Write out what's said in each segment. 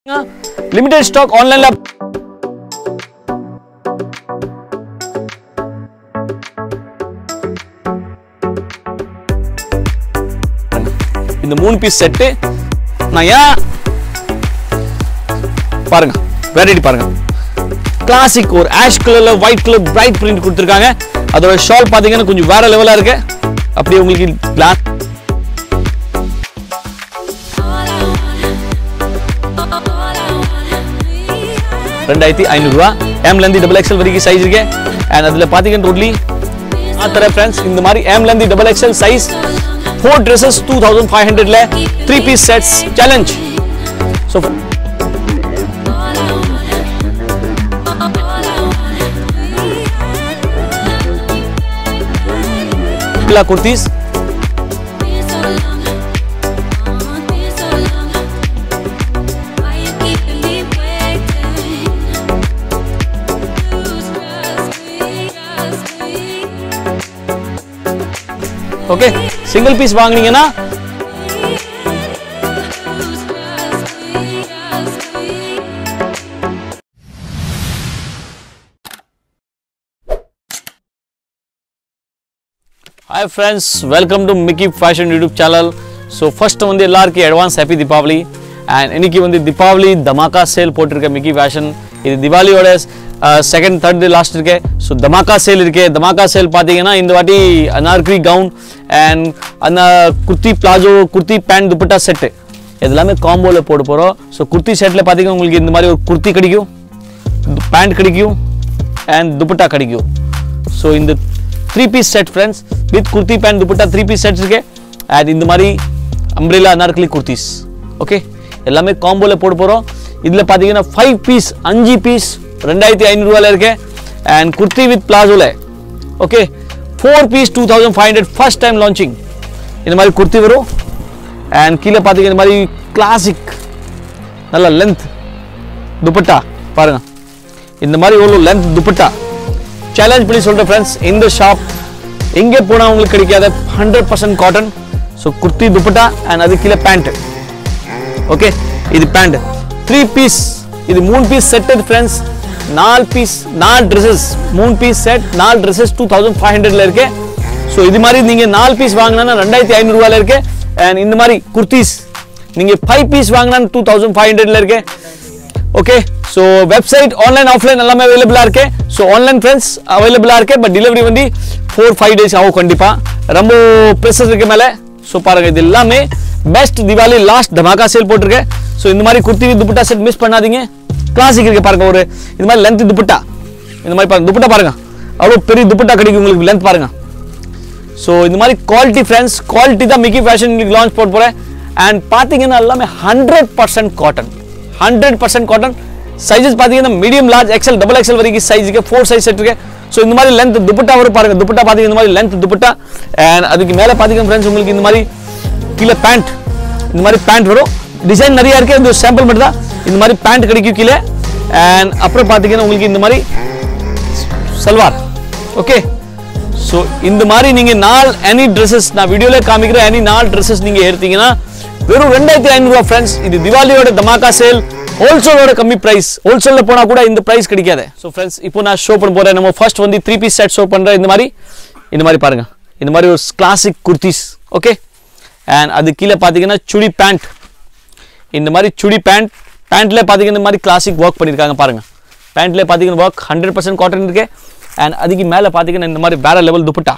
limited stock ஆன்லைன்ல இந்த மூணு பீஸ் செட்டு நான் ஏன் பாருங்க வெரைட்டி பாருங்க கிளாசிக் ஒரு ஆஷ் கலர்ல ஒயிட் கலர் பிரைட் பிரிண்ட் கொடுத்துருக்காங்க அதோட ஷால் பாத்தீங்கன்னா கொஞ்சம் வேற லெவலா இருக்கு அப்படியே உங்களுக்கு பிளாக் ரெண்டாயிரத்தி ஐநூறுரூவா எம்லேருந்து டபுள் எக்ஸல் வரைக்கும் சைஸ் இருக்கு அண்ட் அதில் பார்த்தீங்கன்னா டோட்லி தர ஃப்ரெண்ட்ஸ் இந்த மாதிரி எம்லேருந்து double XL size four dresses two thousand five ஹண்ட்ரட்ல three piece sets challenge so பில்லா குர்த்திஸ் ஓகே சிங்கிள் பீஸ் வாங்குனீங்கன்னா hi friends welcome to Mickey fashion YouTube channel so first வந்து எல்லாருக்கும் அட்வான்ஸ் ஹாப்பி தீபாவளி அண்ட் இன்னைக்கு வந்து தீபாவளி தமாக்கா சேல் போட்டிருக்க மிக்கி ஃபேஷன் இது தீபாவளியோட செகண்ட் தேர்ட் லாஸ்ட் இருக்கு ஸோ தமாக்கா சேல் இருக்கு தமாக்கா சேல் பார்த்தீங்கன்னா இந்த வாட்டி அனார்கரி கவுன் அண்ட் அந்த kurti palazzo kurti pant dupatta set இது எல்லாமே காம்போவில் போட போகிறோம் ஸோ குர்த்தி செட்டில் பார்த்தீங்கன்னா உங்களுக்கு இந்த மாதிரி ஒரு குர்த்தி கிடைக்கும் பேண்ட் கிடைக்கும் அண்ட் துப்பட்டா கிடைக்கும் ஸோ இந்த three piece set friends with kurti pant dupatta three piece sets இருக்கு அண்ட் இந்த மாதிரி அம்ப்ரெல்லா அனார்கலி குர்த்திஸ் ஓகே எல்லாமே காம்போவில் போட போகிறோம் இதில் பார்த்தீங்கன்னா ஃபைவ் பீஸ் அஞ்சு பீஸ் ரெண்டாயிரத்தி ஐநூறுரூவாவில் இருக்கு அண்ட் குர்த்தி வித் பிளாசோவில் okay four piece two thousand five hundred first time launching இந்த மாதிரி குர்த்தி வரும் அண்ட் கீழே பார்த்தீங்கன்னா இந்த மாதிரி கிளாசிக் நல்ல லென்த் துப்பட்டா பாருங்க இந்த மாதிரி எவ்வளோ லென்த் துப்பட்டா சேலஞ்ச் பண்ணி சொல்கிறேன் ஃப்ரெண்ட்ஸ் இந்த ஷாப் எங்கே போனால் உங்களுக்கு கிடைக்காத hundred percent cotton so kurti dupatta and அது கீழே பேண்ட்டு ஓகே இது பேண்ட் த்ரீ பீஸ் இது மூணு பீஸ் செட் ஃப்ரெண்ட்ஸ் நாலு பீஸ் நாலு ட்ரெஸ்ஸஸ் மூணு பீஸ் செட் நாலு ட்ரெஸ்ஸஸ் டூ தௌசண்ட் ஃபைவ் ஹண்ட்ரட்ல இருக்கு ஸோ இது மாதிரி நீங்கள் நாலு பீஸ் வாங்கினா ரெண்டாயிரத்தி ஐநூறுரூவால இருக்கு அண்ட் இந்த மாதிரி குர்த்திஸ் நீங்கள் ஃபைவ் பீஸ் வாங்கினா டூ தௌசண்ட் ஃபைவ் ஹண்ட்ரட்ல இருக்கு okay so website online offline எல்லாமே அவைலபிளாக இருக்கு ஸோ ஆன்லைன் ஃப்ரெண்ட்ஸ் அவைலபிளாக இருக்கு பட் டெலிவரி வந்து ஃபோர் ஃபைவ் டேஸ் ஆகும் கண்டிப்பாக ரொம்ப ப்ரெஸஸ் இருக்கு மேலே ஸோ பாருங்க இது எல்லாமே best Deepavali last dhamaka sale போட்டிருக்கேன் ஸோ இந்த மாதிரி குர்த்தி துப்பட்டா செட் மிஸ் பண்ணாதீங்க கிளாசிக் இருக்கு பாருங்க ஒரு இது மாதிரி லென்த் துப்பட்டா இந்த மாதிரி பாருங்க துப்பட்டா பாருங்க அவ்வளோ பெரிய துப்பட்டா கிடைக்கும் உங்களுக்கு லென்த் பாருங்க ஸோ இந்த மாதிரி குவாலிட்டி ஃப்ரெண்ட்ஸ் குவாலிட்டி தான் மிக்கி ஃபேஷன் லான்ச் போட போகிறேன் அண்ட் பார்த்தீங்கன்னா எல்லாமே hundred percent cotton hundred percent cotton sizes பார்த்தீங்கன்னா medium large XL double XL வரைக்கும் சைஸ் இருக்கு ஃபோர் சைஸ் செட் இருக்கு ஸோ இந்த மாதிரி லென்த் துப்பட்டா வரும் பாருங்க துப்பட்டா பார்த்தீங்கன்னா இந்த மாதிரி லென்த் துப்பட்டா அண்ட் அதுக்கு மேலே பார்த்தீங்கன்னா ஃப்ரெண்ட்ஸ் உங்களுக்கு இந்த மாதிரி கீழே பேண்ட் இந்த மாதிரி பேண்ட் வரும் டிசைன் நிறைய இருக்கு இந்த சாம்பிள் மட்டும் தான் இந்த மாதிரி பேண்ட் கிடைக்கும் கீழே அண்ட் அப்புறம் பார்த்தீங்கன்னா உங்களுக்கு இந்த மாதிரி சல்வார் ஓகே ஸோ இந்த மாதிரி நீங்கள் நாலு எனி ட்ரெஸ்ஸஸ் நான் வீடியோவில் காமிக்கிற எனி நாலு ட்ரெஸ்ஸஸ் நீங்கள் எடுத்தீங்கன்னா வெறும் ரெண்டாயிரத்தி ஐநூறுரூவா ஃப்ரெண்ட்ஸ் இது திவாலியோட தமாக்கா சேல் ஹோல்சேலோட கம்மி ப்ரைஸ் ஹோல்சேலில் போனால் கூட இந்த ப்ரைஸ் கிடைக்காது ஸோ ஃப்ரெண்ட்ஸ் இப்போ நான் ஷோ பண்ண போகிறேன் நம்ம ஃபர்ஸ்ட் வந்து த்ரீ பீஸ் செட் ஷோ பண்ணுறேன் இந்த மாதிரி இந்த மாதிரி பாருங்க இந்த மாதிரி ஒரு கிளாசிக் குர்த்திஸ் ஓகே அண்ட் அது கீழே பார்த்தீங்கன்னா சுடி பேண்ட் இந்த மாதிரி சுடி பேண்ட் பேண்ட்ல பார்த்தீங்கன்னா இந்த மாதிரி கிளாசிக் ஒர்க் பண்ணியிருக்காங்க பாருங்க பேண்ட்ல பார்த்தீங்கன்னா ஒர்க் ஹண்ட்ரட் பர்சன்ட் காட்டன் இருக்கு அண்ட் அதுக்கு மேலே பார்த்தீங்கன்னா இந்த மாதிரி வேற level dupatta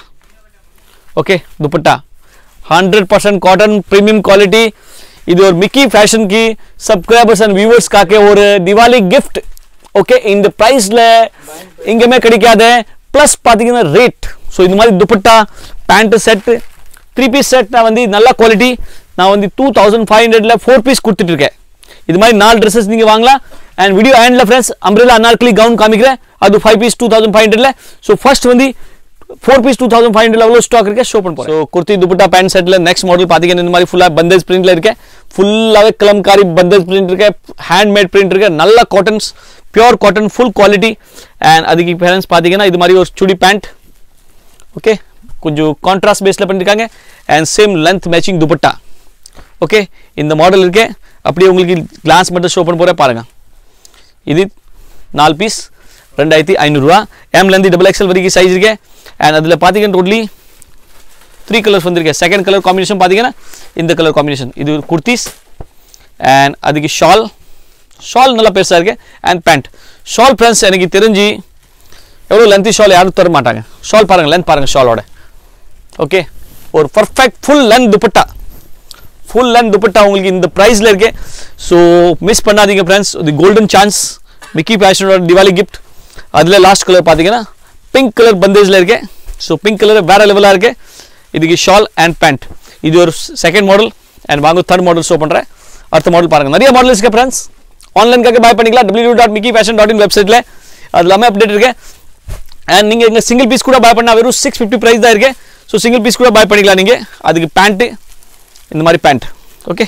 okay dupatta hundred percent cotton premium quality இது ஒரு மிக்கி ஃபேஷன் கி சப்ஸ்கிரைபர்ஸ் அண்ட் வியூவர்ஸ்க்காக ஒரு திவாலி கிஃப்ட் ஓகே இந்த ப்ரைஸில் எங்கேயுமே கிடைக்காது ப்ளஸ் பார்த்தீங்கன்னா ரேட் ஸோ இந்த மாதிரி dupatta pant set three piece set நான் வந்து நல்ல குவாலிட்டி நான் வந்து டூ தௌசண்ட் ஃபைவ் ஹண்ட்ரட்ல ஃபோர் பீஸ் கொடுத்துட்டு இருக்கேன் இது மாதிரி நாலு ட்ரெஸ்ஸஸ் நீங்கள் வாங்கலாம் and video handle friends umbrella Anarkali gown காமிக்கிறேன் அது five piece two thousand five ஹண்ட்ரட்ல ஸோ ஃபர்ஸ்ட் வந்து four piece two thousand five hundred எவ்வளோ ஸ்டாக் இருக்கு ஷோ பண்ண ஸோ குர்த்தி துப்பட்டா பேண்ட் செட்டில் நெக்ஸ்ட் மாடல் பார்த்தீங்கன்னா இந்த மாதிரி ஃபுல்லாக பந்தேஜ் பிரிண்ட்ல இருக்கு ஃபுல்லாகவே கலம்காரி பந்தேஜ் பிரிண்ட் இருக்கு ஹேண்ட்மேட் பிரிண்ட் இருக்கு நல்ல cottons pure cotton full quality and அதுக்கு பேரண்ட்ஸ் பார்த்தீங்கன்னா இது மாதிரி ஒரு சுடி பேண்ட் ஓகே கொஞ்சம் கான்ட்ராஸ்ட் பேஸில் பண்ணியிருக்காங்க and same length matching dupatta okay இந்த மாடல் இருக்கு அப்படியே உங்களுக்கு கிளாஸ் மட்டும் ஷோ பண்ண போகிறேன் பாருங்கள் இது நாலு பீஸ் ரெண்டாயிரத்தி ஐநூறுரூவா எம்லேருந்து டபுள் எக்ஸல் வரைக்கும் சைஸ் இருக்கேன் அண்ட் அதில் பார்த்தீங்கன்னா டோட்லி த்ரீ கலர்ஸ் வந்திருக்கேன் செகண்ட் கலர் காம்பினேஷன் பார்த்தீங்கன்னா இந்த கலர் காம்பினேஷன் இது ஒரு குர்த்திஸ் அண்ட் அதுக்கு ஷால் ஷால் நல்லா பெருசாக இருக்கு அண்ட் பேண்ட் ஷால் ஃப்ரெண்ட்ஸ் எனக்கு தெரிஞ்சு எவ்வளோ லென்த்தி ஷால் யாரும் தர மாட்டாங்க ஷால் பாருங்கள் லென்த் பாருங்கள் ஷாலோட ஓகே ஒரு perfect full length dupatta full length dupatta உங்களுக்கு இந்த ப்ரைஸில் இருக்கு ஸோ மிஸ் பண்ணாதீங்க ஃப்ரெண்ட்ஸ் இது கோல்டன் சான்ஸ் மிக்கி ஃபேஷனோட திவாலி கிஃப்ட் அதில் லாஸ்ட் கலர் பார்த்தீங்கன்னா பிங்க் கலர் பந்தேஜில் இருக்கு ஸோ பிங்க் கலர் வேறு லெவலாக இருக்கு இதுக்கு ஷால் அண்ட் பேண்ட் இது ஒரு செகண்ட் மாடல் அண்ட் வாங்க தேர்ட் மாடல் ஷோ பண்ணுறேன் அடுத்த மாடல் பாருங்கள் நிறைய மாடல் இருக்கு ஃப்ரெண்ட்ஸ் ஆன்லைனுக்காக பாய் பண்ணிக்கலாம் W dot Mickey fashion dot in வெப்சைட்டில் அது எல்லாமே அப்டேட் இருக்கு அண்ட் நீங்கள் இங்கே சிங்கிள் பீஸ் கூட பாய் பண்ணால் வெறும் சிக்ஸ் ஃபிஃப்டி ப்ரைஸ் தான் இருக்கு ஸோ சிங்கிள் பீஸ் கூட பாய் பண்ணிக்கலாம் நீங்கள் அதுக்கு பேண்ட்டு இந்த மாதிரி பேண்ட் ஓகே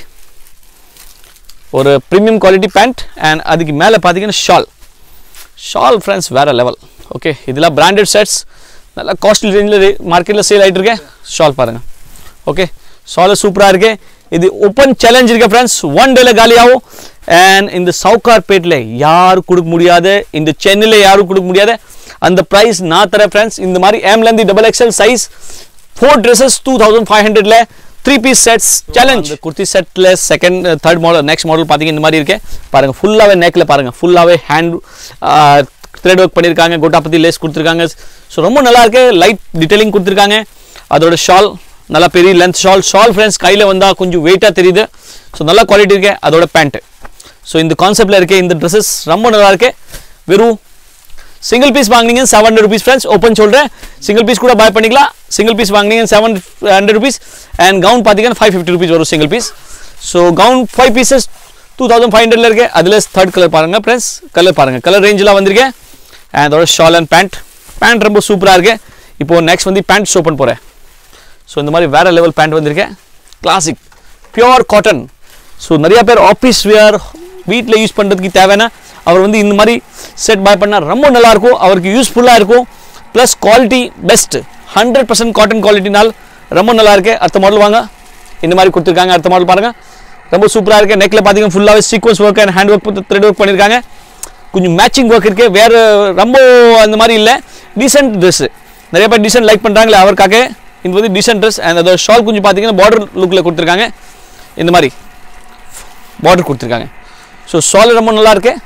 ஒரு ப்ரீமியம் குவாலிட்டி பேண்ட் அண்ட் அதுக்கு மேலே பார்த்தீங்கன்னா ஷால் ஷால் ஃப்ரெண்ட்ஸ் வேறு லெவல் ஓகே இதெல்லாம் பிராண்டட் செட்ஸ் நல்லா காஸ்ட்லி ரேஞ்சில் மார்க்கெட்டில் சேல் ஆகிட்டு இருக்கேன் ஷால் பாருங்கள் ஓகே ஷால் சூப்பராக இருக்கு இது ஓப்பன் சேலஞ்ச் இருக்கு ஃப்ரெண்ட்ஸ் ஒன் டேல காலியாகும் அண்ட் இந்த சவுகார்பேட்டில் யாரும் கொடுக்க முடியாது இந்த சென்னையில் யாரும் கொடுக்க முடியாது அந்த ப்ரைஸ் நான் தரேன் ஃப்ரெண்ட்ஸ் இந்த மாதிரி எம்லேருந்து double XL size four dresses two thousand five ஹண்ட்ரட்ல three piece sets challenge kurti செட்டில் second third model next model பார்த்தீங்க இந்த மாதிரி இருக்கு பாருங்கள் ஃபுல்லாகவே நெக்கில் பாருங்கள் ஃபுல்லாகவே ஹேண்ட் த்ரெட் ஒர்க் பண்ணியிருக்காங்க கோட்டாபத்தி லேஸ் கொடுத்துருக்காங்க ஸோ ரொம்ப நல்லா இருக்கு லைட் டீட்டெயிலிங் கொடுத்துருக்காங்க அதோட ஷால் நல்லா பெரிய லென்த் ஷால் ஷால் ஃப்ரெண்ட்ஸ் கையில் வந்தால் கொஞ்சம் வெயிட்டாக தெரியுது ஸோ நல்ல குவாலிட்டி இருக்கு அதோட பேண்ட்டு ஸோ இந்த கான்செப்டில் இருக்க இந்த ட்ரெஸ்ஸஸ் ரொம்ப நல்லா இருக்கு வெறும் சிங்கிள் பீஸ் வாங்கினீங்க seven hundred rupees friends open சொல்கிறேன் சிங்கிள் பீஸ் கூட பாய் பண்ணிக்கலாம் சிங்கிள் பீஸ் வாங்கினீங்க seven hundred rupees and gown பார்த்தீங்கன்னா ஃபைவ் ஃபிஃப்டி ருபீஸ் வரும் single piece so gown five pieces two thousand five ஹண்ட்ரட்ல இருக்கு அதில் தேர்ட் கலர் பாருங்கள் ஃப்ரெண்ட்ஸ் கலர் பாருங்கள் கலர் ரேஞ்சில் வந்திருக்கேன் அண்ட் அதோட ஷால் அண்ட் பேண்ட் பேண்ட் ரொம்ப சூப்பராக இருக்கு இப்போ நெக்ஸ்ட் வந்து பேண்ட் ஷோ பண்ண போகிறேன் ஸோ இந்த மாதிரி வேறு லெவல் பேண்ட் வந்திருக்கேன் கிளாசிக் பியோர் காட்டன் ஸோ நிறைய பேர் ஆஃபீஸ் வேர் வீட்டில் யூஸ் பண்ணுறதுக்கு தேவைன்னா அவர் வந்து இந்த மாதிரி செட் பாய் பண்ணால் ரொம்ப நல்லாயிருக்கும் அவருக்கு யூஸ்ஃபுல்லாக இருக்கும் plus quality best hundred percent cotton குவாலிட்டினால் ரொம்ப நல்லா இருக்கு அடுத்த மாடல் வாங்க இந்த மாதிரி கொடுத்துருக்காங்க அடுத்த மாடல் பாருங்கள் ரொம்ப சூப்பராக இருக்குது நெக்கில் பார்த்தீங்கன்னா ஃபுல்லாகவே sequins work and hand work thread work பண்ணியிருக்காங்க கொஞ்சம் மேட்சிங் ஒர்க் இருக்குது வேறு ரொம்ப அந்த மாதிரி இல்லை டீசென்ட் ட்ரெஸ்ஸு நிறைய பேர் டீசென்ட் லைக் பண்ணுறாங்களே அவருக்காக இது வந்து டீசென்ட் ட்ரெஸ் அண்ட் அதோட ஷால் கொஞ்சம் பார்த்தீங்கன்னா பார்டர் லுக்கில் கொடுத்துருக்காங்க இந்த மாதிரி பார்டர் கொடுத்துருக்காங்க ஸோ ஷால் ரொம்ப நல்லா இருக்கு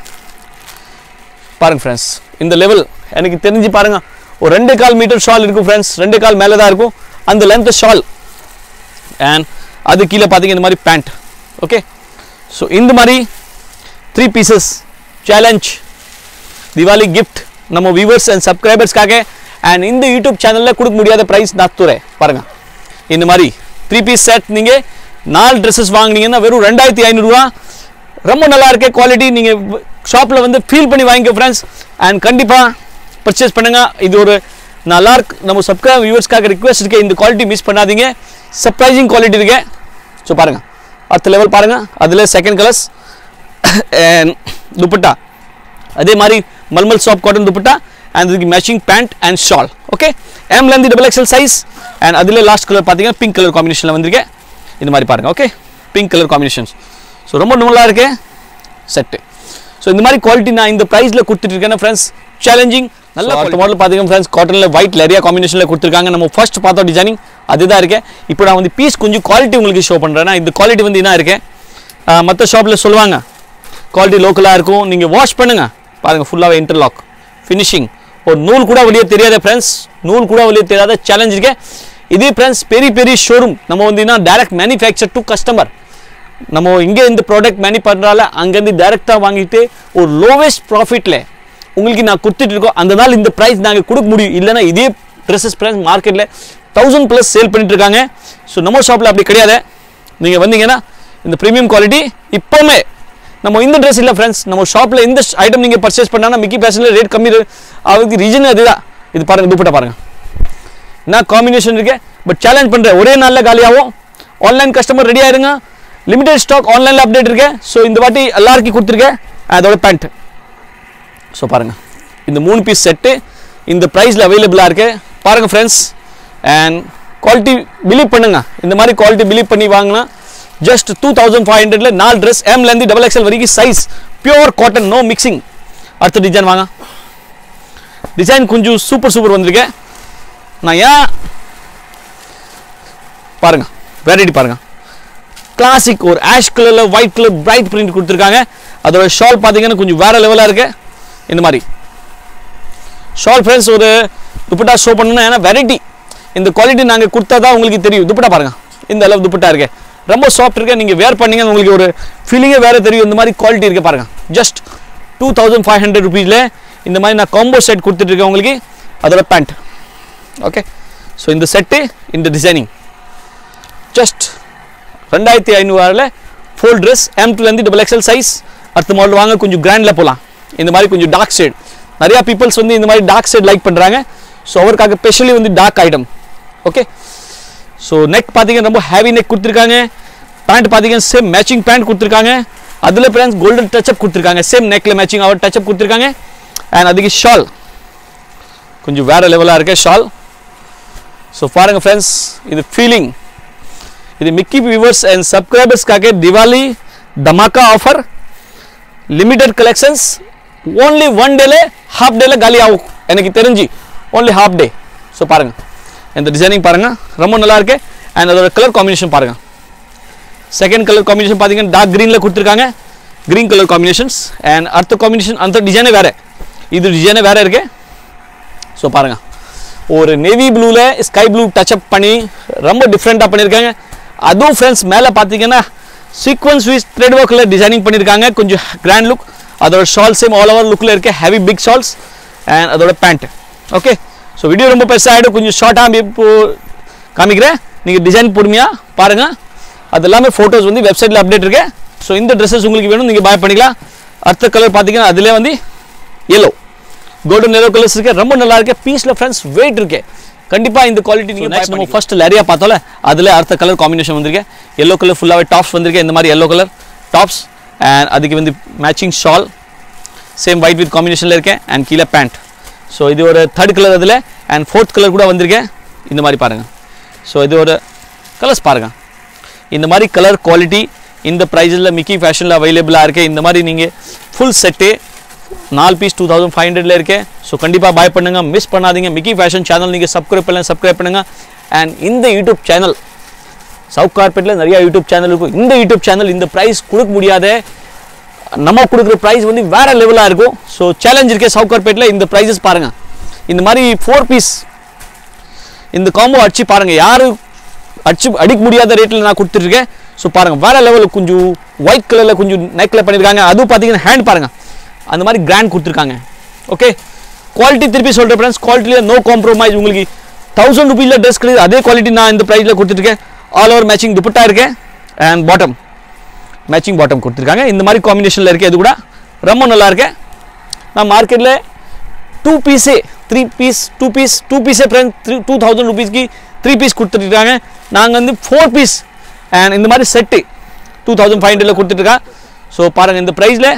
பாருங்க ஃப்ரெண்ட்ஸ் இந்த லெவல் எனக்கு தெரிஞ்சு பாருங்க ஒரு ரெண்டு கால் மீட்டர் ஷால் இருக்கும் ஃப்ரெண்ட்ஸ் ரெண்டு கால் மேலே தான் இருக்கும் அந்த லென்த் ஷால் அண்ட் அது கீழே பார்த்தீங்க இந்த மாதிரி பேண்ட் ஓகே ஸோ இந்த மாதிரி three pieces challenge Diwali gift நம்ம வியூவர்ஸ் அண்ட் சப்ஸ்கிரைபர்ஸ்க்காக அண்ட் இந்த யூடியூப் சேனலில் கொடுக்க முடியாத ப்ரைஸ் நான் தூரேன் பாருங்க இந்த மாதிரி த்ரீ பீஸ் செட் நீங்கள் நாலு ட்ரெஸ்ஸஸ் வாங்குனீங்கன்னா வெறும் ரெண்டாயிரத்தி ஐநூறுரூவா ரொம்ப நல்லா இருக்கு குவாலிட்டி நீங்கள் ஷாப்பில் வந்து ஃபீல் பண்ணி வாங்கிக்க ஃப்ரெண்ட்ஸ் அண்ட் கண்டிப்பாக பர்ச்சேஸ் பண்ணுங்க இது ஒரு நல்லா இருக்கு நம்ம சப்ஸ்கிரைப் வியூவர்ஸ்க்காக ரிக்வெஸ்ட் இருக்கு இந்த குவாலிட்டி மிஸ் பண்ணாதீங்க சர்ப்ரைசிங் குவாலிட்டி இருக்கு ஸோ பாருங்கள் அடுத்த லெவல் பாருங்கள் அதில் செகண்ட் கலர்ஸ் அண்ட் துப்பட்டா அதே மாதிரி mulmul soft cotton dupatta and இதுக்கு matching pant and shawl okay எம்லேருந்து டபுள் எக்ஸல் சைஸ் அண்ட் அதில் லாஸ்ட் கலர் பார்த்தீங்கன்னா பிங்க் கலர் காம்பினேஷனில் வந்திருக்கேன் இந்த மாதிரி பாருங்கள் okay pink colour combinations so ரொம்ப நல்லா இருக்கு செட்டு ஸோ இந்த மாதிரி குவாலிட்டி நான் இந்த ப்ரைஸில் கொடுத்துட்டு இருக்கேன் ஃப்ரெண்ட்ஸ் சேலஞ்சிங் நல்ல மாடல் பார்த்தீங்கன்னா ஃப்ரெண்ட்ஸ் காட்டனில் ஒயிட் நிறைய காம்பினேஷனில் கொடுத்துருக்காங்க நம்ம ஃபர்ஸ்ட் பார்த்தோம் டிசைனிங் அதுதான் இருக்கேன் இப்போ நான் வந்து பீஸ் கொஞ்சம் குவாலிட்டி உங்களுக்கு ஷோ பண்ணுறேன் இந்த குவாலிட்டி வந்து என்ன இருக்கேன் மற்ற ஷாப்பில் சொல்லுவாங்க குவாலிட்டி லோக்கலாக இருக்கும் நீங்கள் வாஷ் பண்ணுங்க பாருங்கள் ஃபுல்லாகவே இன்டர்லாக் ஃபினிஷிங் ஒரு நூல் கூட வெளியே தெரியாத ஃப்ரெண்ட்ஸ் நூல் கூட வெளியே தெரியாத சேலஞ்ச் இருக்கேன் இதே ஃப்ரெண்ட்ஸ் பெரிய பெரிய ஷோரூம் நம்ம வந்து என்ன டைரக்ட் மேனுஃபேக்சர் டு கஸ்டமர் நம்ம இங்கே இந்த ப்ராடக்ட் மேனி பண்ணுறால அங்கேருந்து டைரெக்டாக வாங்கிட்டு ஒரு லோவஸ்ட் ப்ராஃபிட்டில் உங்களுக்கு நான் கொடுத்துட்டு இருக்கோம் அந்த நாள் இந்த ப்ரைஸ் நாங்கள் கொடுக்க முடியும் இல்லைன்னா இதே ட்ரெஸ்ஸஸ் ப்ரைஸ் மார்க்கெட்டில் தௌசண்ட் ப்ளஸ் சேல் பண்ணிட்டு இருக்காங்க ஸோ நம்ம ஷாப்பில் அப்படி கிடையாது நீங்கள் வந்தீங்கன்னா இந்த ப்ரீமியம் குவாலிட்டி இப்போவுமே நம்ம இந்த ட்ரெஸ் இல்லை ஃப்ரெண்ட்ஸ் நம்ம ஷாப்பில் இந்த ஐட்டம் நீங்கள் பர்ச்சேஸ் பண்ணால் மிக்கி பேஷனில் ரேட் கம்மி அதுக்கு ரீசன் அதுதான் இது பாருங்கள் துப்பட்டா பாருங்கள் என்ன காம்பினேஷன் இருக்கு பட் சேலஞ்ச் பண்ணுறேன் ஒரே நாளில் காலியாகும் ஆன்லைன் கஸ்டமர் ரெடி ஆயிருங்க லிமிடெட் ஸ்டாக் ஆன்லைனில் அப்டேட் இருக்கு ஸோ இந்த வாட்டி எல்லாருக்கும் கொடுத்துருக்கேன் அதோட பேண்ட் ஸோ பாருங்கள் இந்த மூணு பீஸ் செட்டு இந்த ப்ரைஸில் அவைலபிளாக இருக்கு பாருங்கள் ஃப்ரெண்ட்ஸ் அண்ட் குவாலிட்டி பிலீவ் பண்ணுங்க இந்த மாதிரி குவாலிட்டி பிலீவ் பண்ணி வாங்கினா ஜஸ்ட் டூ தௌசண்ட் ஃபைவ் ஹண்ட்ரட்ல நாலு ட்ரெஸ் எம்லேருந்து டபுள் எக்ஸ்எல் வரைக்கும் size pure cotton no mixing அடுத்த டிசைன் வாங்க டிசைன் கொஞ்சம் சூப்பர் சூப்பர் வந்திருக்கேன் நான் ஏன் பாருங்க வெரைட்டி பாருங்க கிளாசிக் ஒரு ஆஷ் கலரில் ஒயிட் கலர் பிரைட் பிரிண்ட் கொடுத்துருக்காங்க அதோட ஷால் பார்த்தீங்கன்னா கொஞ்சம் வேற லெவலாக இருக்கு இந்த மாதிரி ஷால் ஃப்ரெண்ட்ஸ் ஒரு துப்பட்டா ஷோ பண்ணணும் ஏன்னா வெரைட்டி இந்த குவாலிட்டி நாங்கள் கொடுத்தா தான் உங்களுக்கு தெரியும் துப்பட்டா பாருங்க இந்த அளவு துப்பட்டா இருக்கு ரொம்ப சாஃப்ட் இருக்கு நீங்கள் வேர் பண்ணீங்க உங்களுக்கு ஒரு ஃபீலிங்கே வேற தெரியும் இந்த மாதிரி குவாலிட்டி இருக்கு பாருங்க just two thousand five hundred ருபீஸில் இந்த மாதிரி நான் காம்போ செட் கொடுத்துட்ருக்கேன் உங்களுக்கு அதோட பேண்ட் ஓகே ஸோ இந்த செட்டு இந்த டிசைனிங் ஜஸ்ட் ரெண்டாயிரத்தி ஐநூறுவாரில் ஃபுல் ட்ரெஸ் எம் டூலேருந்து டபுள் எக்ஸல் சைஸ் அடுத்த மாடல் வாங்க கொஞ்சம் கிராண்டில் போகலாம் இந்த மாதிரி கொஞ்சம் டார்க் ஷேட் நிறையா பீப்புள்ஸ் வந்து இந்த மாதிரி டார்க் ஷேட் லைக் பண்ணுறாங்க ஸோ அவருக்காக ஸ்பெஷலி வந்து dark item okay so neck பார்த்தீங்கன்னா ரொம்ப ஹேவி நெக் கொடுத்துருக்காங்க பேண்ட் பார்த்தீங்கன்னா சேம் மேட்சிங் பேண்ட் கொடுத்துருக்காங்க அதில் ஃப்ரெண்ட்ஸ் கோல்டன் டச்சப் கொடுத்துருக்காங்க சேம் நெக்கில் மேட்சிங் அவர் டச்சப் கொடுத்துருக்காங்க அண்ட் அதுக்கு ஷால் கொஞ்சம் வேறு லெவலாக இருக்க ஷால் ஸோ பாருங்கள் ஃப்ரெண்ட்ஸ் இது ஃபீலிங் இது மிக்கி வியூவர்ஸ் அண்ட் சப்ஸ்கிரைபர்ஸ்க்காக Diwali dhamaka offer limited collections only one டேல ஹாஃப் டேல காலி ஆகும் எனக்கு தெரிஞ்சு ஓன்லி ஹாஃப் டே ஸோ பாருங்கள் இந்த டிசைனிங் பாருங்கள் ரொம்ப நல்லா இருக்கு அண்ட் அதோட கலர் காம்பினேஷன் பாருங்கள் செகண்ட் கலர் காம்பினேஷன் பார்த்தீங்கன்னா டார்க் க்ரீனில் கொடுத்துருக்காங்க க்ரீன் கலர் காம்பினேஷன்ஸ் அண்ட் அடுத்த காம்பினேஷன் அந்த டிசைனே வேறு இது டிசைனே வேறு இருக்கு ஸோ பாருங்கள் ஒரு நேவி ப்ளூவில் ஸ்கை ப்ளூ டச்சப் பண்ணி ரொம்ப டிஃப்ரெண்ட்டாக பண்ணியிருக்காங்க அதுவும் ஃப்ரெண்ட்ஸ் மேலே பார்த்தீங்கன்னா சீக்வன்ஸ் வித் த்ரெட் ஒர்க்கில் டிசைனிங் பண்ணியிருக்காங்க கொஞ்சம் கிராண்ட் லுக் அதோட ஷால் சேம் ஆல் ஓவர் லுக்கில் இருக்க ஹெவி பிக் ஷால்ஸ் அண்ட் அதோட பேண்ட் ஓகே ஸோ வீடியோ ரொம்ப பெருசாகிடும் கொஞ்சம் ஷார்ட்டாக இப்போ காமிக்கிறேன் நீங்கள் டிசைன் பொறுமையாக பாருங்கள் அது எல்லாமே ஃபோட்டோஸ் வந்து வெப்சைட்டில் அப்டேட் இருக்கு ஸோ இந்த ட்ரெஸ்ஸஸ் உங்களுக்கு வேணும் நீங்கள் பாய் பண்ணிக்கலாம் அடுத்த கலர் பார்த்தீங்கன்னா அதிலே வந்து எல்லோ கோல்டன் எல்லோ கலர்ஸ் இருக்கு ரொம்ப நல்லா இருக்கு பீஸ்ல ஃப்ரெண்ட்ஸ் வெயிட் இருக்கு கண்டிப்பா இந்த குவாலிட்டி நீங்க நெக்ஸ்ட் நம்ம ஃபர்ஸ்ட் லரியா பார்த்தோம்ல அதுல அடுத்த கலர் காம்பினேஷன் வந்திருக்கு எல்லோ கலர் ஃபுல்லாவே டாப்ஸ் வந்திருக்கு இந்த மாதிரி எல்லோ கலர் டாப்ஸ் அண்ட் அதுக்கு வந்து matching shawl same white with காம்பினேஷனில் இருக்கேன் அண்ட் கீழே பேண்ட் ஸோ இது ஒரு தேர்ட் கலர் அதில் அண்ட் ஃபோர்த் கலர் கூட வந்திருக்கேன் இந்த மாதிரி பாருங்க ஸோ இது ஒரு கலர்ஸ் பாருங்க இந்த மாதிரி கலர் குவாலிட்டி இந்த ப்ரைஸில் மிக்கி ஃபேஷனில் அவைலபிளாக இருக்கு இந்த மாதிரி நீங்கள் ஃபுல் செட்டு நாலு பீஸ் டூ தௌசண்ட் ஃபைவ் ஹண்ட்ரட்ல இருக்கு ஸோ கண்டிப்பாக பாய் பண்ணுங்க மிஸ் பண்ணாதீங்க மிக்கி ஃபேஷன் சேனல் நீங்கள் சப்ஸ்கிரைப் பண்ணலாம் சப்ஸ்கிரைப் பண்ணுங்க அண்ட் இந்த யூடியூப் சேனல் சவுத் கார்பெட்டில் நிறைய யூடியூப் சேனல் இருக்கும் இந்த யூடியூப் சேனல் இந்த ப்ரைஸ் கொடுக்க முடியாத நம்ம கொடுக்குற ப்ரைஸ் வந்து வேற லெவலாக இருக்கும் ஸோ சேலஞ்ச் இருக்கே சவுத் கார்பெட்டில் இந்த ப்ரைஸஸ் பாருங்க இந்த மாதிரி ஃபோர் பீஸ் இந்த காம்போ அடிச்சு பாருங்க யாரு அடிச்சு அடிக்க முடியாத ரேட்டில் நான் கொடுத்துருக்கேன் ஸோ பாருங்க வேற லெவலில் கொஞ்சம் ஒயிட் கலரில் கொஞ்சம் நெக்கில் பண்ணியிருக்காங்க அதுவும் பார்த்தீங்கன்னா ஹேண்ட் பாருங்க அந்த மாதிரி கிராண்ட் கொடுத்துருக்காங்க ஓகே குவாலிட்டி திருப்பி சொல்கிறேன் ஃப்ரெண்ட்ஸ் குவாலிட்டியில் நோ காம்ப்ரமைஸ் உங்களுக்கு தௌசண்ட் ருபீஸில் ட்ரெஸ் கிடையாது அதே குவாலிட்டி நான் இந்த ப்ரைஸில் கொடுத்துருக்கேன் ஆல் ஓவர் மேட்சிங் துப்பட்டா இருக்கேன் அண்ட் பாட்டம் மேட்சிங் பாட்டம் கொடுத்துருக்காங்க இந்த மாதிரி காம்பினேஷனில் இருக்குது இது கூட ரொம்ப நல்லா இருக்கு நான் மார்க்கெட்டில் டூ பீஸே three piece two piece two பீஸே ஃப்ரெண்ட் த்ரீ டூ தௌசண்ட் ருபீஸ்க்கு த்ரீ பீஸ் கொடுத்துட்ருக்காங்க நாங்கள் வந்து ஃபோர் பீஸ் அண்ட் இந்த மாதிரி செட்டு டூ தௌசண்ட் ஃபைவ் ஹண்ட்ரடில் கொடுத்துட்ருக்கேன் ஸோ பாருங்கள் இந்த ப்ரைஸில்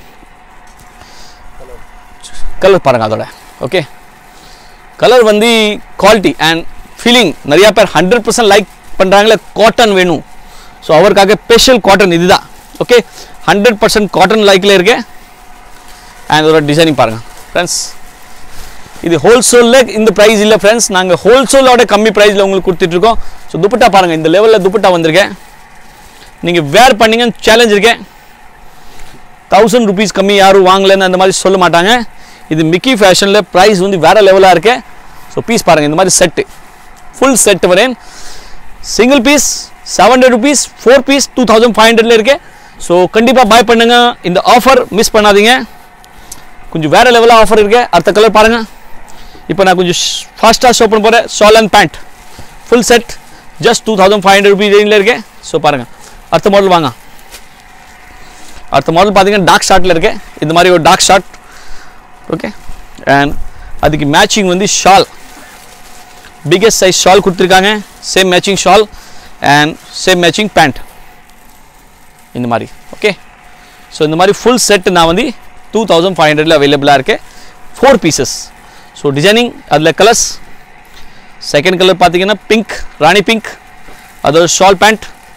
கலர் பாருங்கள் அதோட ஓகே கலர் வந்து குவாலிட்டி அண்ட் ஃபீலிங் நிறையா பேர் ஹண்ட்ரட் பர்சன்ட் லைக் பண்ணுறாங்களே காட்டன் வேணும் ஸோ அவருக்காக ஸ்பெஷல் காட்டன் இதுதான் ஓகே ஹண்ட்ரட் பர்சன்ட் காட்டன் லைக்கில் இருக்கு அண்ட் இதோட டிசைனிங் பாருங்கள் ஃப்ரெண்ட்ஸ் இது ஹோல்சேலில் இந்த ப்ரைஸ் இல்லை ஃப்ரெண்ட்ஸ் நாங்கள் ஹோல்சேலோட கம்மி ப்ரைஸில் உங்களுக்கு கொடுத்துட்ருக்கோம் ஸோ துப்பட்டா பாருங்கள் இந்த லெவலில் துப்பட்டா வந்திருக்கேன் நீங்கள் வேர் பண்ணீங்கன்னு சேலஞ்ச் இருக்கேன் தௌசண்ட் ருபீஸ் கம்மி யாரும் வாங்கலைன்னு அந்த மாதிரி சொல்ல மாட்டாங்க இது மிக்கி ஃபேஷனில் ப்ரைஸ் வந்து வேறு லெவலாக இருக்கு ஸோ பீஸ் பாருங்கள் இந்த மாதிரி செட்டு ஃபுல் செட் வரேன் single piece seven hundred rupees four piece two thousand five ஹண்ட்ரட்ல இருக்கு ஸோ கண்டிப்பாக பாய் பண்ணுங்க இந்த ஆஃபர் மிஸ் பண்ணாதீங்க கொஞ்சம் வேறு லெவலாக ஆஃபர் இருக்கு அடுத்த கலர் பாருங்கள் இப்போ நான் கொஞ்சம் ஃபாஸ்ட்டாக ஷோ பண்ண போகிறேன் shawl and pant full set just two thousand five hundred rupees ரேஞ்சில் இருக்கு ஸோ பாருங்கள் அடுத்த மாடல் வாங்க அடுத்த மாடல் பார்த்தீங்கன்னா டார்க் ஷார்ட்டில் இருக்கு இந்த மாதிரி ஒரு டார்க் ஷார்ட் ஓகே அண்ட் அதுக்கு மேட்சிங் வந்து ஷால் பிக்கஸ்ட் சைஸ் ஷால் கொடுத்துருக்காங்க same matching shawl and same matching pant இந்த மாதிரி ஓகே ஸோ இந்த மாதிரி ஃபுல் செட் நான் வந்து டூ தௌசண்ட் ஃபைவ் ஹண்ட்ரடில் அவைலபிளாக இருக்கு ஃபோர் பீசஸ் ஸோ டிசைனிங் அதில் கலர்ஸ் செகண்ட் கலர் பார்த்தீங்கன்னா பிங்க் ராணி பிங்க் அதோட ஷால் பேண்ட்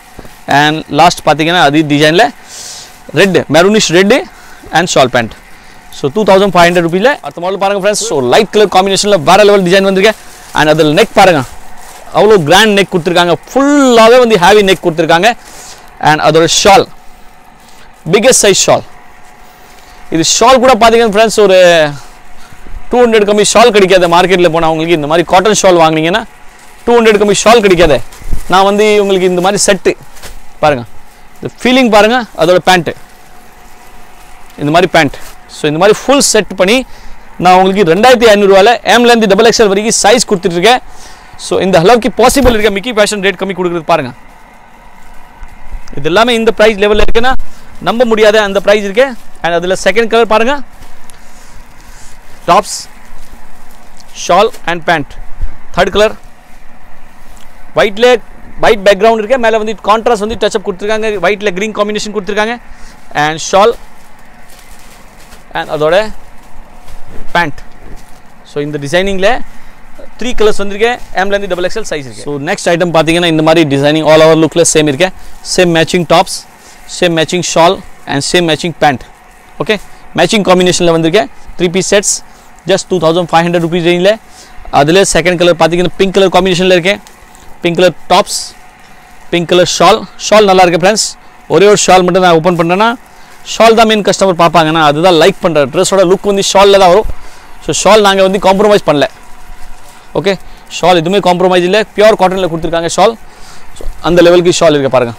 அண்ட் லாஸ்ட் பார்த்தீங்கன்னா அது டிசைனில் red maroonish red and shawl pant so two thousand five hundred ருபீல அடுத்த மாடல் பாருங்கள் ஃப்ரெண்ட்ஸ் ஸோ லைட் கலர் காம்பினேஷனில் வேறு லெவல் டிசைன் வந்திருக்கு அண்ட் அதில் நெக் பாருங்கள் அவ்வளோ கிராண்ட் நெக் கொடுத்துருக்காங்க ஃபுல்லாகவே வந்து ஹேவி நெக் கொடுத்துருக்காங்க அண்ட் அதோட ஷால் பிக்கஸ்ட் சைஸ் ஷால் இது ஷால் கூட பார்த்தீங்கன்னா ஃப்ரெண்ட்ஸ் ஒரு டூ ஹண்ட்ரட் கம்மி ஷால் கிடைக்காது மார்க்கெட்டில் போனால் உங்களுக்கு இந்த மாதிரி காட்டன் ஷால் வாங்கினீங்கன்னா டூ ஹண்ட்ரட் கம்மி ஷால் கிடைக்காது நான் வந்து உங்களுக்கு இந்த மாதிரி செட்டு பாருங்கள் இந்த ஃபீலிங் பாருங்கள் அதோட பேண்ட்டு இந்த மாதிரி பேண்ட் ஸோ இந்த மாதிரி ஃபுல் செட் பண்ணி நான் உங்களுக்கு ரெண்டாயிரத்தி ஐநூறுரூவாவில் எம்லேருந்து டபுள் எக்ஸ்எல் வரைக்கும் சைஸ் கொடுத்துட்ருக்கேன் ஸோ இந்த அளவுக்கு பாசிபிள் இருக்க மிக்கி ஃபேஷன் ரேட் கம்மி கொடுக்குறது பாருங்கள் இது எல்லாமே இந்த ப்ரைஸ் லெவலில் இருக்குன்னா நம்ப முடியாத அந்த ப்ரைஸ் இருக்கு அண்ட் அதில் செகண்ட் கலர் பாருங்கள் tops shawl and pant third colour ஒயிட்ல ஒயிட் பேக்ரவுண்ட் இருக்கு மேலே வந்து கான்ட்ராஸ்ட் வந்து டச்சப் கொடுத்துருக்காங்க ஒயிட்ல க்ரீன் காம்பினேஷன் கொடுத்துருக்காங்க அண்ட் ஷால் அண்ட் அதோட பேண்ட் ஸோ இந்த டிசைனிங்கில் த்ரீ கலர்ஸ் வந்திருக்கேன் எம்லேருந்து டபுள் எக்ஸ்எல் சைஸ் இருக்கு ஸோ நெக்ஸ்ட் ஐட்டம் பார்த்தீங்கன்னா இந்த மாதிரி டிசைனிங் ஆல் ஓவர் லுக்கில் சேம் இருக்கேன் same matching tops same matching shawl and same matching pant okay matching காம்பினேஷனில் வந்திருக்கேன் three piece sets just two thousand five hundred rupees ரேஞ்சில் அதில் செகண்ட் கலர் பார்த்தீங்கன்னா பிங்க் கலர் காம்பினேஷனில் இருக்கேன் pink colour tops pink colour shawl shawl நல்லா இருக்கு friends ஒரே ஒரு ஷால் மட்டும் நான் ஓப்பன் பண்ணுறேன்னா ஷால் தான் மெயின் கஸ்டமர் பார்ப்பாங்கன்னா அதுதான் லைக் பண்ணுற ட்ரெஸ்ஸோட லுக் வந்து ஷாலில் தான் வரும் ஸோ ஷால் நாங்கள் வந்து காம்ப்ரமைஸ் பண்ணல ஓகே ஷால் எதுவுமே காம்ப்ரமைஸ் இல்லை பியூர் காட்டனில் கொடுத்துருக்காங்க ஷால் ஸோ அந்த லெவலுக்கு ஷால் இருக்கு பாருங்கள்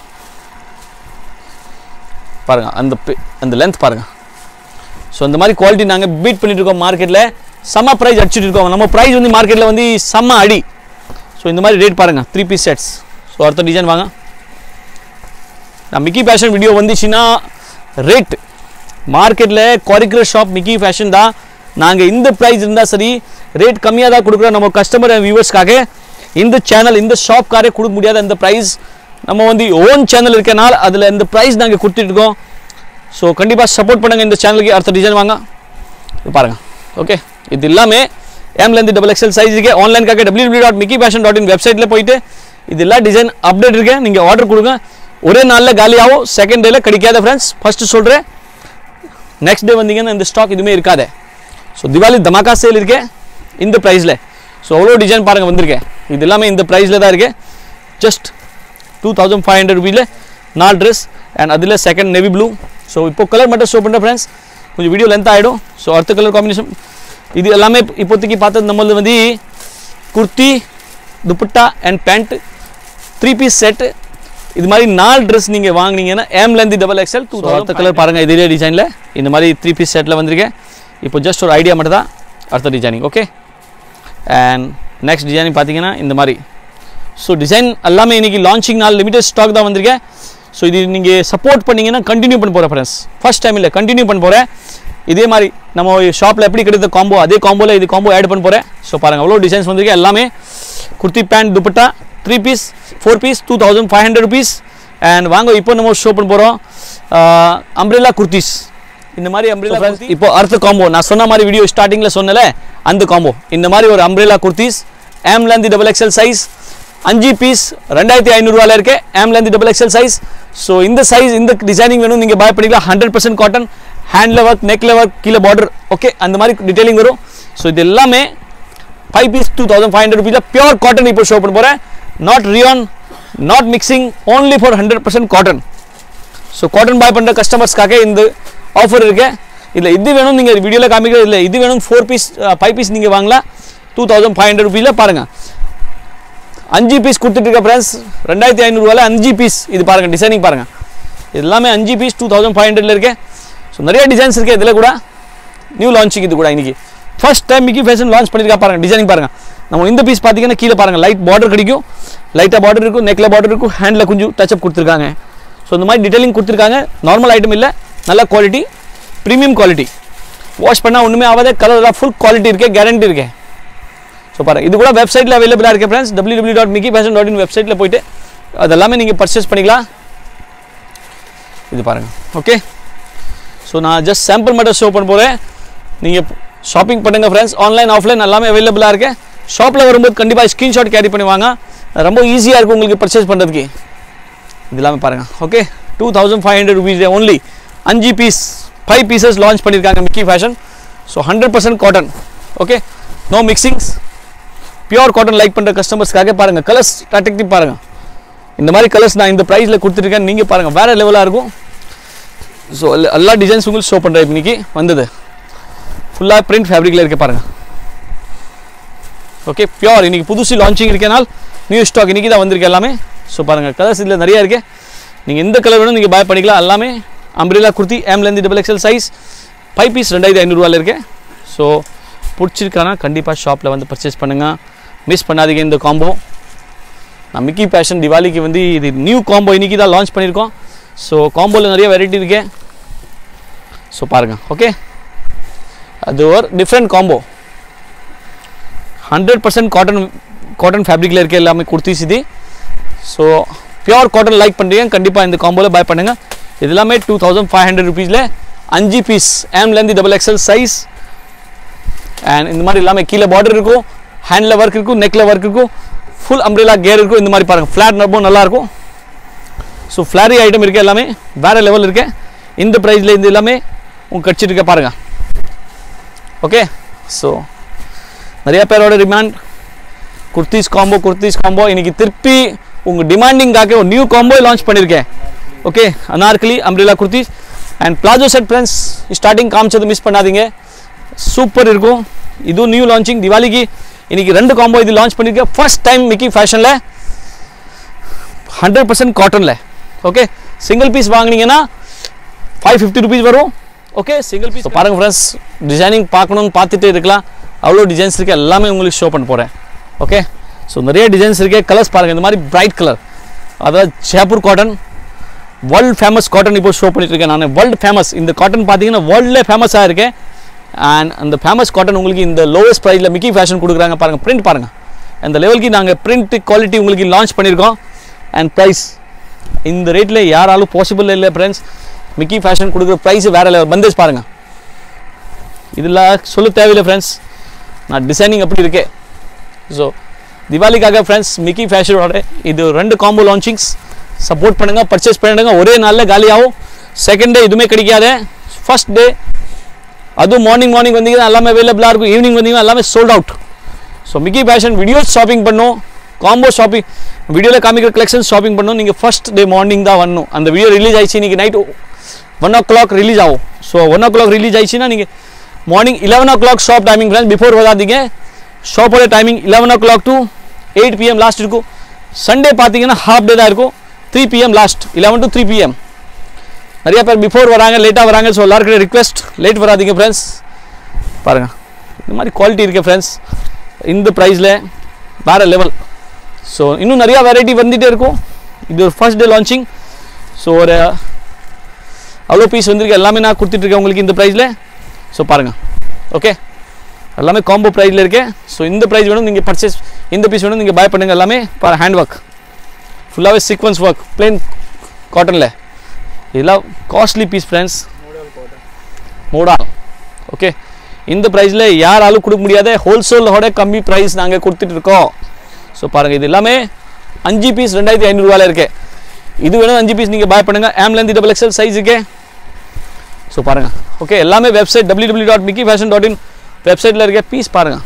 பாருங்கள் அந்த பி- அந்த லென்த் பாருங்கள் ஸோ இந்த மாதிரி குவாலிட்டி நாங்கள் பீட் பண்ணிட்டு இருக்கோம் மார்க்கெட்டில் செம்ம ப்ரைஸ் அடிச்சுட்டு இருக்கோம் நம்ம ப்ரைஸ் வந்து மார்க்கெட்டில் வந்து செம்ம அடி ஸோ இந்த மாதிரி ரேட் பாருங்கள் த்ரீ பீஸ் செட்ஸ் ஸோ அடுத்த டிசைன் வாங்க நான் மிக்கி ஃபேஷன் வீடியோ வந்துச்சுன்னா ரேட் மார்க்கெட்டில் குறைக்கிற ஷாப் மிக்கி ஃபேஷன் தான் நாங்கள் இந்த ப்ரைஸ் இருந்தால் சரி ரேட் கம்மியாக தான் கொடுக்குறோம் நம்ம கஸ்டமர் வியூவர்ஸ்க்காக இந்த சேனல் இந்த ஷாப்காரே கொடுக்க முடியாத இந்த ப்ரைஸ் நம்ம வந்து ஓன் சேனல் இருக்கனால அதில் இந்த ப்ரைஸ் நாங்கள் கொடுத்துட்டு இருக்கோம் ஸோ கண்டிப்பாக சப்போர்ட் பண்ணுங்கள் இந்த சேனலுக்கு அடுத்த டிசைன் வாங்க இது பாருங்க ஓகே இது எல்லாமே எம்லேருந்து டபுள் எக்ஸ்எல் சைஸ் இருக்கு ஆன்லைன்காக W W dot Mickey fashion dot in வெப்சைட்டில் போயிட்டு இது எல்லா டிசைன் அப்டேட் இருக்கு நீங்கள் ஆர்டர் கொடுங்க ஒரே நாளில் காலியாகும் செகண்ட் டேல கிடைக்காத ஃப்ரெண்ட்ஸ் ஃபர்ஸ்ட் சொல்கிறேன் நெக்ஸ்ட் டே வந்தீங்கன்னா இந்த ஸ்டாக் எதுவுமே இருக்காது ஸோ திவாலி தமாக்கா சேல் இருக்கு இந்த ப்ரைஸில் ஸோ அவ்வளோ டிசைன் பாருங்கள் வந்திருக்கேன் இது எல்லாமே இந்த ப்ரைஸில் தான் இருக்கு just two thousand five hundred ருபீல நாலு ட்ரெஸ் அண்ட் அதில் செகண்ட் நெவி ப்ளூ ஸோ இப்போ கலர் மட்டும் ஷோ பண்ணுறேன் ஃப்ரெண்ட்ஸ் கொஞ்சம் வீடியோ லென்த் ஆகிடும் ஸோ அடுத்த கலர் காம்பினேஷன் இது எல்லாமே இப்போதைக்கு பார்த்தது நம்மளது வந்து kurti dupatta and pant three piece set இது மாதிரி நாலு ட்ரெஸ் நீங்கள் வாங்குனீங்கன்னா எம்லேருந்து டபுள் எக்ஸ்எல் டூ அடுத்த கலர் பாருங்கள் இதே டிசைனில் இந்த மாதிரி த்ரீ பீஸ் செட்டில் வந்திருக்கேன் இப்போ ஜஸ்ட் ஒரு ஐடியா மட்டும் தான் அடுத்த designing okay and next designing பார்த்தீங்கன்னா இந்த மாதிரி ஸோ டிசைன் எல்லாமே இன்றைக்கி லான்ச்சிங் நாள் லிமிடெட் ஸ்டாக் தான் வந்திருக்கேன் ஸோ இது நீங்கள் சப்போர்ட் பண்ணீங்கன்னா கண்டினியூ பண்ண போகிறேன் ஃப்ரெண்ட்ஸ் ஃபர்ஸ்ட் டைம் இல்லை கண்டினியூ பண்ண போகிறேன் இதே மாதிரி நம்ம ஷாப்பில் எப்படி கிடைத்த காம்போ அதே காம்போவில் இது காம்போ ஆட் பண்ண போகிறேன் ஸோ பாருங்கள் அவ்வளோ டிசைன்ஸ் வந்திருக்கு எல்லாமே kurti pant dupatta three piece four piece two thousand five hundred rupees and வாங்க இப்போ நம்ம ஷோ பண்ண போகிறோம் அம்ப்ரெல்லா குர்த்திஸ் இந்த மாதிரி அம்ப்ரெல்லா இப்போ அடுத்த காம்போ நான் சொன்ன மாதிரி வீடியோ ஸ்டார்டிங்கில் சொன்னல அந்த காம்போ இந்த மாதிரி ஒரு அம்ப்ரெல்லா குர்த்திஸ் எம்லேருந்து டபுள் எக்ஸ்எல் சைஸ் அஞ்சு பீஸ் ரெண்டாயிரத்தி ஐநூறுரூவால இருக்கு எம்லேருந்து டபுள் எக்ஸ்எல் சைஸ் ஸோ இந்த சைஸ் இந்த டிசைனிங் வேணும் நீங்கள் பாய் பண்ணிக்கலாம் ஹண்ட்ரட் பர்சன்ட் காட்டன் ஹேண்டில் ஒர்க் நெக்கில் ஒர்க் கீழே பார்டர் ஓகே அந்த மாதிரி டீட்டெயிலிங் வரும் ஸோ இது எல்லாமே five piece two thousand five hundred ருபீஸில் பியூர் காட்டன் இப்போ ஷோ பண்ண போகிறேன் not rayon not mixing only for hundred percent cotton so cotton பாய் பண்ணுற கஸ்டமர்ஸ்க்காக இந்த ஆஃபர் இருக்கு இல்லை இது வேணும் நீங்கள் வீடியோவில் காமிக்கிறது இல்லை இது வேணும் ஃபோர் பீஸ் ஃபைவ் பீஸ் நீங்கள் வாங்கலாம் டூ தௌசண்ட் ஃபைவ் ஹண்ட்ரட் ருபீஸில் பாருங்கள் அஞ்சு பீஸ் கொடுத்துட்டு இருக்க ஃப்ரெண்ட்ஸ் ரெண்டாயிரத்தி ஐநூறுரூவால அஞ்சு பீஸ் இது பாருங்கள் டிசைனிங் பாருங்கள் இது எல்லாமே அஞ்சு பீஸ் டூ தௌசண்ட் ஃபைவ் ஹண்ட்ரட்ல இருக்கு ஸோ நிறைய டிசைன்ஸ் இருக்குது இதில் கூட நியூ லான்ச்சிங் இது கூட இன்னைக்கு first time Mikki fashion launch பண்ணியிருக்கா பாருங்க டிசைனிங் பாருங்க நம்ம இந்த பீஸ் பார்த்தீங்கன்னா கீழே பாருங்க லைட் பார்டர் கிடைக்கும் லைட்டாக பார்டர் இருக்கும் நெக்கில் பார்டர் இருக்கும் ஹேண்டில் கொஞ்சம் டச்சப் கொடுத்துருக்காங்க ஸோ இந்த மாதிரி டீட்டெயிலிங் கொடுத்துருக்காங்க நார்மல் ஐட்டம் இல்லை நல்ல குவாலிட்டி ப்ரீமியம் குவாலிட்டி வாஷ் பண்ணால் ஒன்றுமே ஆகாத கலர்லாம் ஃபுல் குவாலிட்டி இருக்கே கேரண்டி இருக்கே ஸோ பாருங்க இது கூட வெப்சைட்டில் அவைலபிளாக இருக்கு friends W W dot Mickey fashion dot in வெப்சைட்டில் போயிட்டு அதெல்லாமே நீங்கள் பர்ச்சேஸ் பண்ணிக்கலாம் இது பாருங்கள் ஓகே ஸோ நான் ஜஸ்ட் சாம்பிள் மட்டும் ஷோ பண்ண போகிறேன் நீங்கள் ஷாப்பிங் பண்ணுங்க ஃப்ரெண்ட்ஸ் ஆன்லைன் ஆஃப்லைன் எல்லாமே அவைலபிளாக இருக்கு ஷாப்பில் வரும்போது கண்டிப்பாக ஸ்க்ரீன்ஷாட் கேரி பண்ணி வாங்க ரொம்ப ஈஸியாக இருக்கும் உங்களுக்கு பர்ச்சேஸ் பண்ணுறதுக்கு இது எல்லாமே பாருங்கள் okay two thousand five hundred rupees only அஞ்சு பீஸ் ஃபைவ் பீசஸ் லான்ச் பண்ணியிருக்காங்க Mickey fashion so hundred percent cotton okay no mixings pure cotton like பண்ணுற கஸ்டமர்ஸ்க்காக பாருங்கள் கலர்ஸ் அட்ராக்டிவ் பாருங்கள் இந்த மாதிரி கலர்ஸ் நான் இந்த ப்ரைஸில் கொடுத்துருக்கேன் நீங்கள் பாருங்கள் வேறு லெவலாக இருக்கும் ஸோ எல்லா டிசைன்ஸ் உங்களுக்கு ஷோ பண்ணுறேன் இன்னைக்கு வந்தது ஃபுல்லாக பிரிண்ட் ஃபேப்ரிக்கில் இருக்க பாருங்கள் ஓகே பியூர் இன்னைக்கு புதுசு லான்ச்சிங் இருக்கனால நியூ ஸ்டாக் இன்னைக்கு தான் வந்திருக்கு எல்லாமே ஸோ பாருங்கள் கலர்ஸ் இதில் நிறைய இருக்கு நீங்கள் எந்த கலர் வேணும் நீங்கள் பாய் பண்ணிக்கலாம் எல்லாமே அம்ப்ரெலா குர்த்தி எம்லேருந்து double XL size five piece ரெண்டாயிரத்தி ஐநூறுரூவாவில் இருக்கு ஸோ பிடிச்சிருக்கானா கண்டிப்பாக ஷாப்பில் வந்து பர்ச்சேஸ் பண்ணுங்கள் மிஸ் பண்ணாதீங்க இந்த காம்போ நான் மிக்கி பேஷன் திவாலிக்கு வந்து இது நியூ காம்போ இன்னைக்கு தான் லான்ச் பண்ணியிருக்கோம் ஸோ காம்போவில் நிறைய வெரைட்டி இருக்கு ஸோ பாருங்கள் ஓகே அது ஒரு different combo hundred percent cotton cotton ஃபேப்ரிக்கில் இருக்க எல்லாமே குர்த்திஸ் இது ஸோ பியூர் காட்டன் லைக் பண்ணுறீங்க கண்டிப்பாக இந்த காம்போவில் பை பண்ணுங்கள் இது எல்லாமே டூ தௌசண்ட் ஃபைவ் ஹண்ட்ரட் ருபீஸில் அஞ்சு பீஸ் எம்லேருந்து டபுள் எக்ஸல் சைஸ் அண்ட் இந்த மாதிரி எல்லாமே கீழே பார்டர் இருக்கும் ஹேண்டில் ஒர்க் இருக்கும் நெக்கில் ஒர்க் இருக்கும் ஃபுல் அம்ப்ரெலா கேர் இருக்கும் இந்த மாதிரி பாருங்கள் ஃப்ளாட் ரொம்ப நல்லாயிருக்கும் ஸோ ஃப்ளாரி ஐட்டம் இருக்குது எல்லாமே வேறு லெவல் இருக்கு இந்த ப்ரைஸில் இது எல்லாமே உங்களுக்கு கிடச்சிருக்க பாருங்கள் ஓகே ஸோ நிறைய பேரோட demand kurtis combo kurtis combo இன்னைக்கு திருப்பி உங்கள் டிமாண்டிங்காக ஒரு நியூ காம்போ லான்ச் பண்ணியிருக்கேன் okay Anarkali umbrella kurtis and palazzo set friends starting காமிச்சது மிஸ் பண்ணாதீங்க சூப்பர் இருக்கும் இதுவும் நியூ லான்ச்சிங் திவாலிக்கு இன்னைக்கு ரெண்டு காம்போ இது லான்ச் பண்ணியிருக்கேன் ஃபர்ஸ்ட் டைம் மிக்கி ஃபேஷனில் ஹண்ட்ரட் பர்சன்ட் காட்டனில் ஓகே சிங்கிள் பீஸ் வாங்கினீங்கன்னா ஃபைவ் ஃபிஃப்டி ருபீஸ் வரும் ஓகே சிங்கிள் பீஸ் பாருங்கள் ஃப்ரெண்ட்ஸ் டிசைனிங் பார்க்கணும்னு பார்த்துட்டே இருக்கலாம் அவ்வளோ டிசைன்ஸ் இருக்குது எல்லாமே உங்களுக்கு ஷோ பண்ண போகிறேன் ஓகே ஸோ நிறைய டிசைன்ஸ் இருக்குது கலர்ஸ் பாருங்கள் இந்த மாதிரி பிரைட் கலர் அதாவது Jaipur cotton world famous cotton இப்போ ஷோ பண்ணிட்டு இருக்கேன் நான் வேர்ல்டு ஃபேமஸ் இந்த காட்டன் பார்த்தீங்கன்னா வேர்ல்டில் ஃபேமஸாக இருக்கேன் அண்ட் அந்த ஃபேமஸ் காட்டன் உங்களுக்கு இந்த லோவஸ்ட் ப்ரைஸில் மிக்கி ஃபேஷன் கொடுக்குறாங்க பாருங்கள் பிரிண்ட் பாருங்கள் அந்த லெவலுக்கு நாங்கள் பிரிண்ட் குவாலிட்டி உங்களுக்கு லான்ச் பண்ணியிருக்கோம் அண்ட் ப்ரைஸ் இந்த ரேட்டில் யாராலும் பாசிபிள் இல்லை ஃப்ரெண்ட்ஸ் மிக்கி ஃபேஷன் கொடுக்குற ப்ரைஸ் வேறு லெவல் பந்தேஜ் பாருங்கள் இதில் சொல்ல தேவையில்லை ஃப்ரெண்ட்ஸ் நான் டிசைனிங் அப்படி இருக்கே ஸோ திவாலிக்காக ஃப்ரெண்ட்ஸ் மிக்கி ஃபேஷனோட இது ரெண்டு காம்போ லான்ச்சிங்ஸ் சப்போர்ட் பண்ணுங்கள் பர்ச்சேஸ் பண்ணுங்க ஒரே நாளில் காலியாகும் செகண்ட் டே எதுவுமே கிடைக்காது ஃபர்ஸ்ட் டே அதுவும் மார்னிங் மார்னிங் வந்தீங்கன்னா எல்லாமே அவைலபிளாக இருக்கும் ஈவினிங் வந்தீங்கன்னா எல்லாமே sold out so Mickey fashion videos shopping பண்ணும் காம்போ ஷாப்பிங் வீடியோவில் காமிக்கிற கலெக்ஷன் ஷாப்பிங் பண்ணணும் நீங்கள் ஃபர்ஸ்ட் டே மார்னிங் தான் வரணும் அந்த வீடியோ ரிலீஸ் ஆயிடுச்சு இன்றைக்கி night one o'clock release ஆகும் so one o'clock release ஆயிடுச்சுன்னா நீங்கள் morning eleven o'clock shop timing friends before வராதீங்க ஷாப்போட timing eleven o'clock to eight PM last இருக்கும் சண்டே பார்த்தீங்கன்னா ஹாஃப் டே தான் இருக்கும் three PM last eleven to three PM நிறைய பேர் பிஃபோர் வராங்க லேட்டாக வராங்க ஸோ எல்லாருக்கும் ரிக்வெஸ்ட் லேட் வராதீங்க ஃப்ரெண்ட்ஸ் பாருங்கள் இந்த மாதிரி குவாலிட்டி இருக்குது ஃப்ரெண்ட்ஸ் இந்த ப்ரைஸில் வேறு லெவல் ஸோ இன்னும் நிறையா வெரைட்டி வந்துகிட்டே இருக்கும் இது ஒரு ஃபர்ஸ்ட் டே லான்ச்சிங் ஸோ ஒரு அவ்வளோ பீஸ் வந்திருக்கு எல்லாமே நான் கொடுத்துட்ருக்கேன் உங்களுக்கு இந்த ப்ரைஸில் ஸோ பாருங்கள் ஓகே எல்லாமே காம்போ ப்ரைஸில் இருக்கேன் ஸோ இந்த ப்ரைஸ் வேணும் நீங்கள் பர்ச்சேஸ் இந்த பீஸ் வேணும் நீங்கள் பை பண்ணுங்கள் எல்லாமே பாரு ஹேண்ட் ஒர்க் ஃபுல்லாகவே சீக்வன்ஸ் ஒர்க் பிளெயின் காட்டனில் இதெல்லாம் காஸ்ட்லி பீஸ் ஃப்ரெண்ட்ஸ் மூடால் ஓகே இந்த ப்ரைஸில் யாராலும் கொடுக்க முடியாத ஹோல்சேலோட கம்மி ப்ரைஸ் நாங்கள் கொடுத்துட்ருக்கோம் ஸோ பாருங்கள் இது எல்லாமே அஞ்சு பீஸ் ரெண்டாயிரத்தி ஐநூறுரூவாவில் இருக்கு இது வேணும் அஞ்சு பீஸ் நீங்கள் பாய் பண்ணுங்கள் ஆம்லேருந்து டபுள் எக்ஸல் சைஸுக்கே ஸோ பாருங்கள் ஓகே எல்லாமே website W W dot Mickey fashion dot in வெப்சைட்டில் இருக்க பீஸ் பாருங்கள்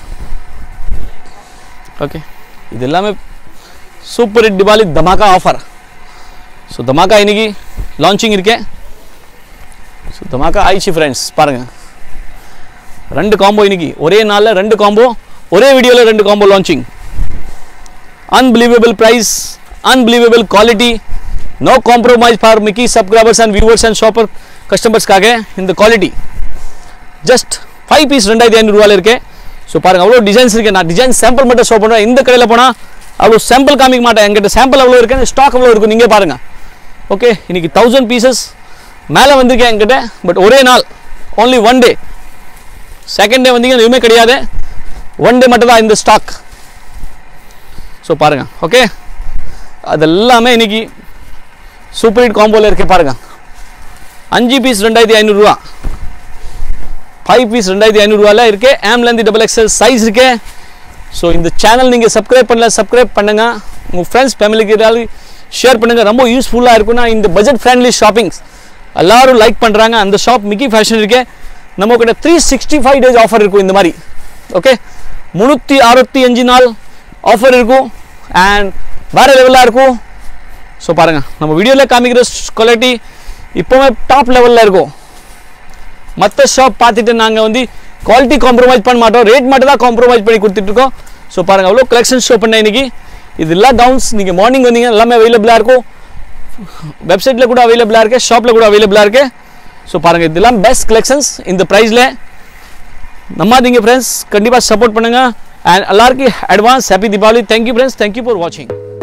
ஓகே இது எல்லாமே super hit Diwali dhamaka offer so dhamaka இன்னைக்கு லான்ச்சிங் இருக்கே ஸோ தமாக்கா ஆயிடுச்சு ஃப்ரெண்ட்ஸ் பாருங்கள் ரெண்டு காம்போ இன்னைக்கு ஒரே நாளில் ரெண்டு காம்போ ஒரே வீடியோவில் ரெண்டு combo launching unbelievable price unbelievable quality no compromise for mickey subscribers and viewers and shopper கஸ்டமர்ஸ்க்காக இந்த குவாலிட்டி ஜஸ்ட் ஃபைவ் பீஸ் ரெண்டாயிரத்தி ஐநூறுரூவாவில் இருக்கு ஸோ பாருங்கள் அவ்வளோ டிசைன்ஸ் இருக்கு நான் டிசைன் சாம்பிள் மட்டும் ஷோ பண்ணுறேன் இந்த கடையில் போனால் அவ்வளோ சாம்பிள் காமிக்க மாட்டேன் எங்கிட்ட சாம்பிள் அவ்வளோ இருக்கு ஸ்டாக் அவ்வளோ இருக்கும் நீங்கள் பாருங்கள் ஓகே இன்னைக்கு தௌசண்ட் பீசஸ் மேலே வந்திருக்கேன் என்கிட்ட பட் ஒரே நாள் only one day second day வந்தீங்க எதுவுமே கிடையாது ஒன் டே மட்டும் தான் இந்த ஸ்டாக் ஸோ பாருங்கள் ஓகே அது எல்லாமே இன்னைக்கு சூப்பர் ஹிட் காம்போவில் இருக்கு பாருங்கள் அஞ்சு பீஸ் ரெண்டாயிரத்தி ஐநூறுரூவா ஃபைவ் பீஸ் ரெண்டாயிரத்தி ஐநூறுரூவாவில் இருக்கு ஆம்லேருந்து டபுள் எக்ஸல் சைஸ் இருக்கு ஸோ இந்த சேனல் நீங்கள் சப்ஸ்கிரைப் பண்ணல சப்ஸ்கிரைப் பண்ணுங்க உங்கள் ஃப்ரெண்ட்ஸ் ஃபேமிலிக்கு ஏதாவது ஷேர் பண்ணுங்கள் ரொம்ப யூஸ்ஃபுல்லாக இருக்கும்னா இந்த பட்ஜெட் ஃப்ரெண்ட்லி ஷாப்பிங்ஸ் எல்லாரும் லைக் பண்ணுறாங்க அந்த ஷாப் மிக்கி ஃபேஷன் இருக்கே நம்ம கிட்ட three sixty five days offer இருக்கும் இந்த மாதிரி ஓகே முந்நூற்றி அறுபத்தி அஞ்சு நாள் ஆஃபர் இருக்கும் அண்ட் வேறு லெவலாக இருக்கும் ஸோ பாருங்கள் நம்ம வீடியோவில் காமிக்கிற குவாலிட்டி இப்போவே டாப் லெவலில் இருக்கும் மற்ற ஷாப் பார்த்துட்டு நாங்கள் வந்து குவாலிட்டி காம்ப்ரமைஸ் பண்ண மாட்டோம் ரேட் மட்டும் தான் காம்ப்ரமைஸ் பண்ணி கொடுத்துட்ருக்கோம் ஸோ பாருங்கள் அவ்வளோ கலெக்ஷன் ஷோ பண்ணேன் இன்றைக்கி இதெல்லாம் கவுன்ஸ் நீங்கள் மார்னிங் வந்தீங்க எல்லாமே அவைலபிளாக இருக்கும் வெப்சைட்டில் கூட அவைலபிளாக இருக்குது ஷாப்பில் கூட அவைலபிளாக இருக்குது ஸோ பாருங்கள் இதெல்லாம் பெஸ்ட் கலெக்ஷன்ஸ் இந்த ப்ரைஸில் நம்பாதீங்க ஃப்ரெண்ட்ஸ் கண்டிப்பாக சப்போர்ட் பண்ணுங்கள் அண்ட் எல்லாருக்கும் advance happy Deepavali thank you friends thank you for வாட்சிங்